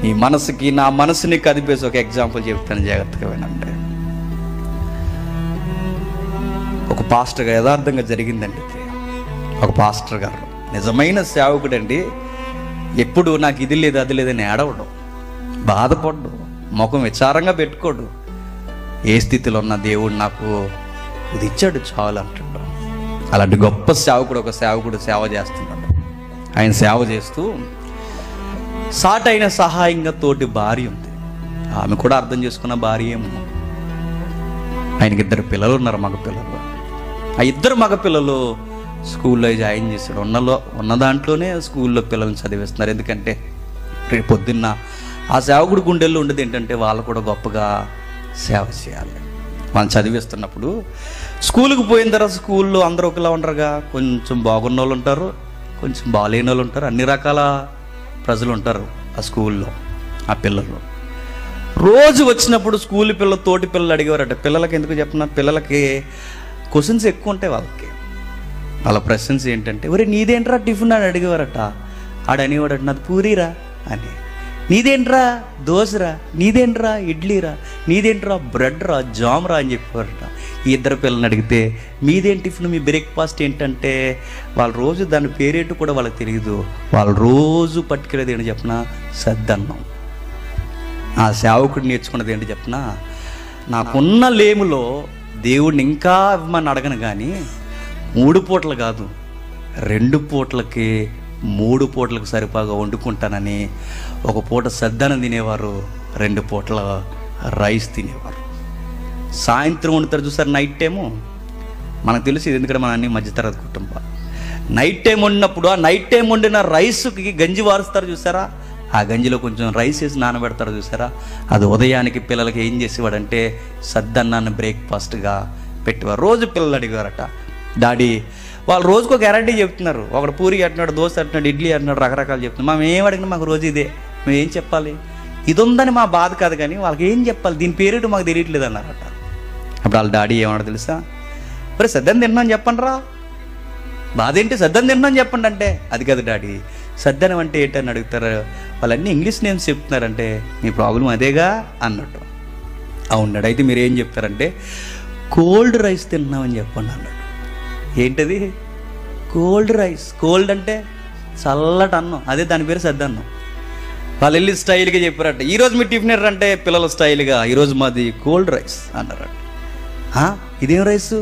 మీ మనసుకి నా మనసుని కదిపేసి ఒక ఎగ్జాంపుల్ చెప్తాను జాగ్రత్తగా వినండి ఒక పాస్టర్ యథార్థంగా జరిగిందండి ఇది. ఒక పాస్టర్ గారు నిజమైన సేవకుడండి ఎప్పుడు నాకు ఇది లేదు అది లేదని ఏడవడు బాధపడ్డు ముఖం విచారంగా పెట్టుకోడు ఏ స్థితిలో ఉన్న దేవుడు నాకు ఇది ఇచ్చాడు చాలు అంటాడు అలాంటి గొప్ప సేవకుడు ఒక సేవకుడు సేవ చేస్తున్నాడు ఆయన సేవ చేస్తూ సాటైన సహాయంగా తోటి భార్య ఉంది ఆమె కూడా అర్థం చేసుకున్న భార్య ఏమో ఆయనకి ఇద్దరు పిల్లలు ఉన్నారు మగ పిల్లలు ఆ ఇద్దరు మగ పిల్లలు స్కూల్లో జాయిన్ చేశాడు ఉన్నలో ఉన్న దాంట్లోనే స్కూల్లో పిల్లల్ని చదివిస్తున్నారు ఎందుకంటే రేపు పొద్దున్న ఆ సేవకుడు గుండెల్లో ఉండేది ఏంటంటే వాళ్ళు కూడా గొప్పగా సేవ చేయాలి వాళ్ళు చదివిస్తున్నప్పుడు స్కూల్కి పోయిన తర్వాత స్కూల్లో అందరూ ఒకలా ఉండరుగా కొంచెం బాగున్న వాళ్ళు ఉంటారు కొంచెం బాగాలేని వాళ్ళు ఉంటారు అన్ని రకాల ప్రజలు ఉంటారు ఆ స్కూల్లో ఆ పిల్లలు రోజు వచ్చినప్పుడు స్కూల్ పిల్లలు తోటి పిల్లలు అడిగేవారట పిల్లలకి ఎందుకు చెప్పిన పిల్లలకి క్వశ్చన్స్ ఎక్కువ ఉంటాయి వాళ్ళకి వాళ్ళ ప్రశ్నస్ ఏంటంటే ఒరే నీదేంట్రా టిఫిన్ అని అడిగేవారట ఆడు అనేవాడట నాది పూరీరా అని నీదేంట్రా దోశరా నీదేంట్రా ఇడ్లీరా నీదేంట్రా బ్రెడ్ రా జామ్ రా అని చెప్పేవారట ఈ ఇద్దరు పిల్లల్ని అడిగితే మీదేం టిఫిన్ మీ బ్రేక్ఫాస్ట్ ఏంటంటే వాళ్ళు రోజు దాని పేరేంటో కూడా వాళ్ళకి తెలియదు వాళ్ళు రోజు పట్టుకెళ్ళేది ఏంటి చెప్పిన సద్దన్నం ఆ సేవకుడు నేర్చుకున్నది ఏంటి చెప్పనా నాకున్న లేములో దేవుడిని ఇంకా ఇవ్వమని అడగను కానీ మూడు పూటలు కాదు రెండు పూటలకి మూడు పూటలకు సరిపాగా వండుకుంటానని ఒక పూట సద్దనం తినేవారు రెండు పూటల రైస్ తినేవారు సాయంత్రం వండుతారు చూసారు నైట్ టైము మనకు తెలుసు ఇది ఎందుకంటే మన అన్ని మధ్యతరగతి కుటుంబం నైట్ టైం వండినప్పుడు ఆ నైట్ టైం వండిన రైస్కి గంజి వారుస్తారు చూసారా ఆ గంజిలో కొంచెం రైస్ వేసి నానబెడతారు చూసారా అది ఉదయానికి పిల్లలకి ఏం చేసేవాడంటే సద్దన్నాన్ని బ్రేక్ఫాస్ట్గా పెట్టేవారు రోజు పిల్లలు అడిగారట డాడీ వాళ్ళు రోజుకు ఒక గ్యారంటీ చెప్తున్నారు ఒకడు పూరి అంటున్నాడు దోశ అంటున్నాడు ఇడ్లీ అంటున్నాడు రకరకాలు చెప్తున్నారు మేము ఏం అడిగినా మాకు రోజు ఇదే మేము ఏం చెప్పాలి ఇది ఉందని మా బాధ కాదు కానీ వాళ్ళకి ఏం చెప్పాలి దీని పేరేంటో మాకు తెలియట్లేదు అన్నారట అప్పుడు వాళ్ళ డాడీ ఏమన్నాడు తెలుసా మరి సద్దం తిన్నాను చెప్పండి రా బాధ ఏంటి సద్దం తిన్నాను చెప్పండి అంటే అది కాదు డాడీ సద్దనం అంటే ఏంటని అడుగుతారు వాళ్ళన్నీ ఇంగ్లీష్ నేమ్స్ చెప్తున్నారంటే మీ ప్రాబ్లం అదేగా అన్నట్టు అవునాడు అయితే మీరు ఏం చెప్తారంటే కోల్డ్ రైస్ తిన్నామని చెప్పండి అన్నాడు ఏంటది కోల్డ్ రైస్ కోల్డ్ అంటే చల్లటి అన్నం అదే దాని పేరు సద్దన్నం వాళ్ళు వెళ్ళి స్టైల్గా చెప్పారట ఈరోజు మీ టిఫిన్ అంటే పిల్లల స్టైల్గా ఈరోజు మాది కోల్డ్ రైస్ అన్నారట "ఆ, ఇదేం రైసు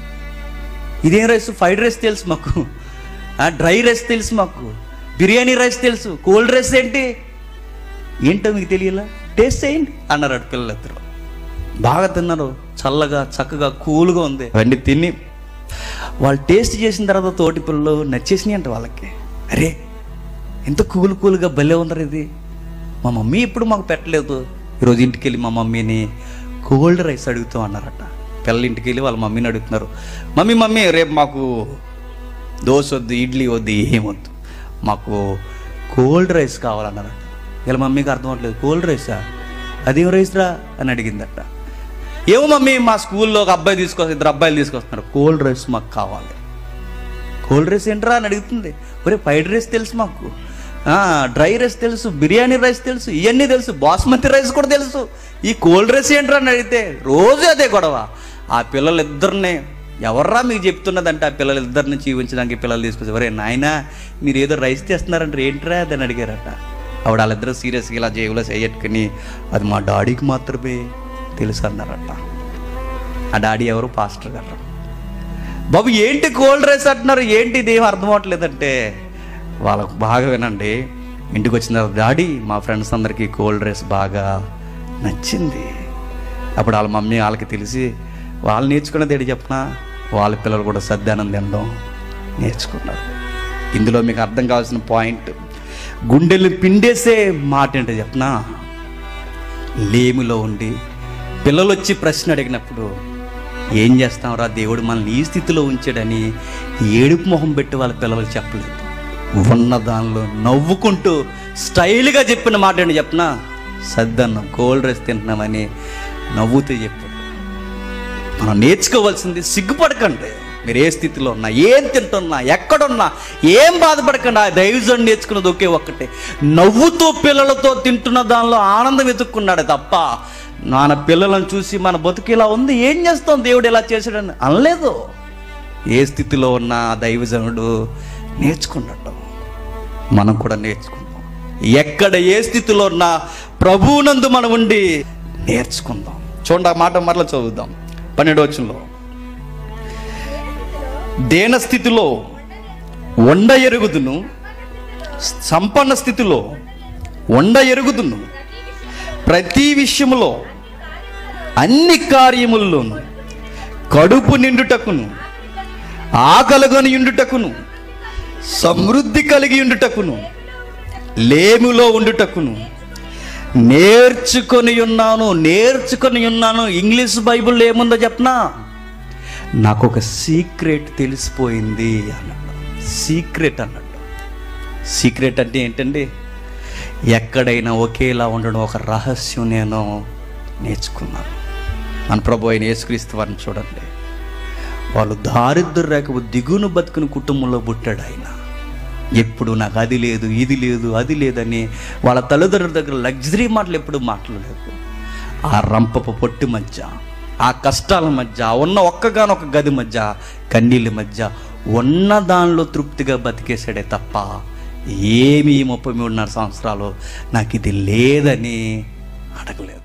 ఇదేం రైస్ ఫ్రైడ్ రైస్ తెలుసు మాకు ఆ, డ్రై రైస్ తెలుసు మాకు బిర్యానీ రైస్ తెలుసు కోల్డ్ రైస్ ఏంటి ఏంటో మీకు తెలియలా టేస్ట్ చేయండి అన్నారు అటు పిల్లలిద్దరు బాగా తిన్నారు చల్లగా చక్కగా కూల్గా ఉంది అవన్నీ తిని వాళ్ళు టేస్ట్ చేసిన తర్వాత తోటి పిల్లలు నచ్చేసినాయి అంట వాళ్ళకి అరే ఎంత కూల్ కూల్గా భలే ఉందరు ఇది మా మమ్మీ ఇప్పుడు మాకు పెట్టలేదు ఈరోజు ఇంటికి వెళ్ళి మా మమ్మీని కోల్డ్ రైస్ అడుగుతాం అన్నారట పిల్లల ఇంటికి వెళ్ళి వాళ్ళ మమ్మీని అడుగుతున్నారు మమ్మీ మమ్మీ రేపు మాకు దోశ వద్దు ఇడ్లీ వద్దు ఏమొద్దు మాకు కోల్డ్ రైస్ కావాలన్నారట వీళ్ళ మమ్మీకి అర్థం అవ్వట్లేదు కోల్డ్ రైసా అదేం రైస్ రా అని అడిగిందట ఏమో మమ్మీ మా స్కూల్లో ఒక అబ్బాయి తీసుకొస్తారు ఇద్దరు అబ్బాయిలు తీసుకొస్తున్నారు కోల్డ్ రైస్ మాకు కావాలి కోల్డ్ రైస్ ఏంట్రా అని అడుగుతుంది ఒరే ఫ్రైడ్ రైస్ తెలుసు మాకు ఆ, డ్రై రైస్ తెలుసు బిర్యానీ రైస్ తెలుసు ఇవన్నీ తెలుసు బాస్మతి రైస్ కూడా తెలుసు ఈ కోల్డ్ రైస్ ఏంట్రా అని అడిగితే రోజు అదే గొడవ ఆ పిల్లలిద్దరిని ఎవర్రా మీకు చెప్తున్నదంటే ఆ పిల్లలిద్దరిని జీవించడానికి పిల్లలు తీసుకొచ్చి ఒరే నాయనా మీరు ఏదో రైస్ తెస్తున్నారంటే ఏంట్రా అని అడిగారట ఆవిడ వాళ్ళిద్దరూ సీరియస్గా ఇలా జేబులో చేయట్టుకుని అది మా డాడీకి మాత్రమే తెలుసు అన్నారట ఆ డాడీ ఎవరు పాస్టర్ గారు బాబు ఏంటి కోల్డ్ రైస్ అంటున్నారు ఏంటి ఇది ఏం అర్థం అవ్వట్లేదంటే వాళ్ళకు బాగా వినండి ఇంటికి వచ్చిన తర్వాత డాడీ మా ఫ్రెండ్స్ అందరికీ కోల్డ్ రైస్ బాగా నచ్చింది అప్పుడు వాళ్ళ మమ్మీ వాళ్ళకి తెలిసి వాళ్ళు నేర్చుకున్నది ఏంటి చెప్పిన వాళ్ళ పిల్లలు కూడా సద్దానం తినడం నేర్చుకున్నారు ఇందులో మీకు అర్థం కావాల్సిన పాయింట్ గుండెలు పిండేసే మాట ఏంటో చెప్పనా లేమిలో ఉండి పిల్లలు వచ్చి ప్రశ్న అడిగినప్పుడు ఏం చేస్తాంరా దేవుడు మనల్ని ఈ స్థితిలో ఉంచాడని ఏడుపు మొహం పెట్టి వాళ్ళ పిల్లలకు చెప్పలేదు ఉన్న దానిలో నవ్వుకుంటూ స్టైల్గా చెప్పిన మాట ఏంటి చెప్పనా సద్దన్నం కోల్డ్ రైస్ తింటున్నామని నవ్వుతూ చెప్పాడు మనం నేర్చుకోవాల్సింది సిగ్గుపడకండి మీరు ఏ స్థితిలో ఉన్నా ఏం తింటున్నా ఎక్కడున్నా ఏం బాధపడకండి ఆ దైవజన్ నేర్చుకున్నది ఒకే ఒక్కటే నవ్వుతో పిల్లలతో తింటున్న దానిలో ఆనందం వెతుక్కున్నాడు తప్ప నాన్న పిల్లలను చూసి మన బతుకు ఇలా ఉంది ఏం చేస్తాం దేవుడు ఇలా చేశాడని అనలేదు ఏ స్థితిలో ఉన్న ఆ దైవజనుడు నేర్చుకున్నాడు మనం కూడా నేర్చుకుందాం ఎక్కడ ఏ స్థితిలో ఉన్నా ప్రభువునందు మనం ఉండి నేర్చుకుందాం చూడండి ఆ మాట మరలా చదువుదాం పన్నెండు వచ్చంలో దేన స్థితిలో వండ ఎరుగుదును సంపన్న స్థితిలో వండ ఎరుగుదును ప్రతి విషయములో అన్ని కార్యముల్లోనూ కడుపు నిండుటకును ఆకలిగొని ఉండుటకును సమృద్ధి కలిగి ఉండుటకును లేములో ఉండుటకును నేర్చుకొని ఉన్నాను నేర్చుకొని ఉన్నాను ఇంగ్లీష్ బైబిల్లో ఏముందో చెప్పనా నాకు ఒక సీక్రెట్ తెలిసిపోయింది అన్నాడు సీక్రెట్ అన్నాడు సీక్రెట్ అంటే ఏంటండి ఎక్కడైనా ఒకేలా ఉండడం ఒక రహస్యం నేను నేర్చుకున్నాను మన ప్రభు అయిన యేసుక్రీస్తు వారిని చూడండి వాళ్ళు దారిద్ర రేఖ దిగును బతుకుని కుటుంబంలో పుట్టాడు ఆయన ఎప్పుడు నాకు అది లేదు ఇది లేదు అది లేదని వాళ్ళ తల్లిదండ్రుల దగ్గర లగ్జరీ మాటలు ఎప్పుడు మాట్లాడలేదు ఆ రంపపు పొట్టి మధ్య ఆ కష్టాల మధ్య ఆ ఉన్న ఒక్కగానొక్క గది మధ్య కన్నీళ్ళ మధ్య ఉన్న దానిలో తృప్తిగా బతికేసాడే తప్ప ఏమీ ముప్పై మూడున్నర సంవత్సరాలు నాకు ఇది లేదని అడగలేదు